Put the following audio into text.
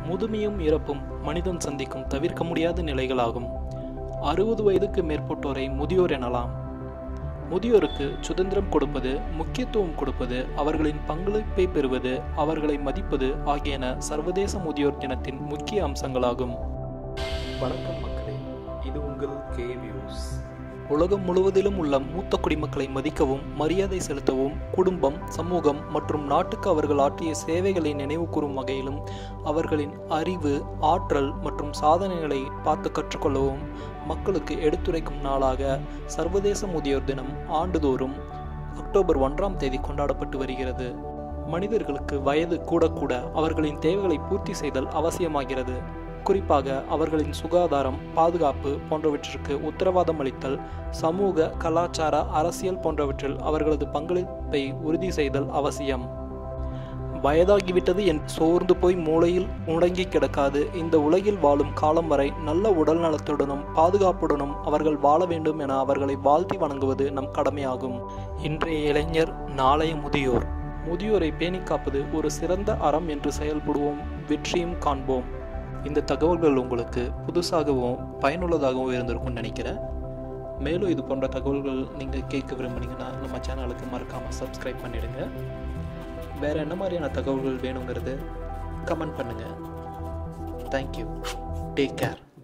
முதுமையும் இறப்பும் மனிதன் சந்திக்கும் தவிர்க்க முடியாத நிலைகளாகும் அறுபது வயதுக்கு மேற்பட்டோரை முதியோர் எனலாம் முதியோருக்கு சுதந்திரம் கொடுப்பது முக்கியத்துவம் கொடுப்பது அவர்களின் பங்களிப்பை பெறுவது அவர்களை மதிப்பது ஆகியன சர்வதேச முதியோர் தினத்தின் முக்கிய அம்சங்களாகும் வணக்கம் மக்களே இது உங்கள் கே வியூஸ் உலகம் முழுவதிலும் உள்ள மூத்த குடிமக்களை மதிக்கவும் மரியாதை செலுத்தவும் குடும்பம் சமூகம் மற்றும் நாட்டுக்கு அவர்கள் ஆற்றிய சேவைகளை நினைவு கூறும் வகையிலும் அவர்களின் அறிவு ஆற்றல் மற்றும் சாதனைகளை பார்த்து கற்றுக்கொள்ளவும் மக்களுக்கு எடுத்துரைக்கும் நாளாக சர்வதேச முதியோர் தினம் ஆண்டுதோறும் அக்டோபர் ஒன்றாம் தேதி கொண்டாடப்பட்டு வருகிறது மனிதர்களுக்கு வயது கூட கூட அவர்களின் தேவைகளை பூர்த்தி செய்தல் அவசியமாகிறது குறிப்பாக அவர்களின் சுகாதாரம் பாதுகாப்பு போன்றவற்றிற்கு உத்தரவாதம் அளித்தல் சமூக கலாச்சார அரசியல் போன்றவற்றில் அவர்களது பங்களிப்பை உறுதி செய்தல் அவசியம் வயதாகிவிட்டது என் சோர்ந்து போய் மூளையில் முடங்கி கிடக்காது இந்த உலகில் வாழும் காலம் வரை நல்ல உடல் நலத்துடனும் பாதுகாப்புடனும் அவர்கள் வாழ வேண்டும் என அவர்களை வாழ்த்தி வணங்குவது நம் கடமையாகும் இன்றைய இளைஞர் நாளைய முதியோர் முதியோரை பேணி காப்பது ஒரு சிறந்த அறம் என்று செயல்படுவோம் வெற்றியும் காண்போம் இந்த தகவல்கள் உங்களுக்கு புதுசாகவும் பயனுள்ளதாகவும் இருந்திருக்கும்னு நினைக்கிறேன் மேலும் இது போன்ற தகவல்கள் நீங்கள் கேட்க விரும்புனீங்கன்னா நம்ம சேனலுக்கு மறக்காமல் சப்ஸ்கிரைப் பண்ணிடுங்க வேறு என்ன மாதிரியான தகவல்கள் வேணுங்கிறது கமெண்ட் பண்ணுங்கள் தேங்க்யூ டேக் கேர்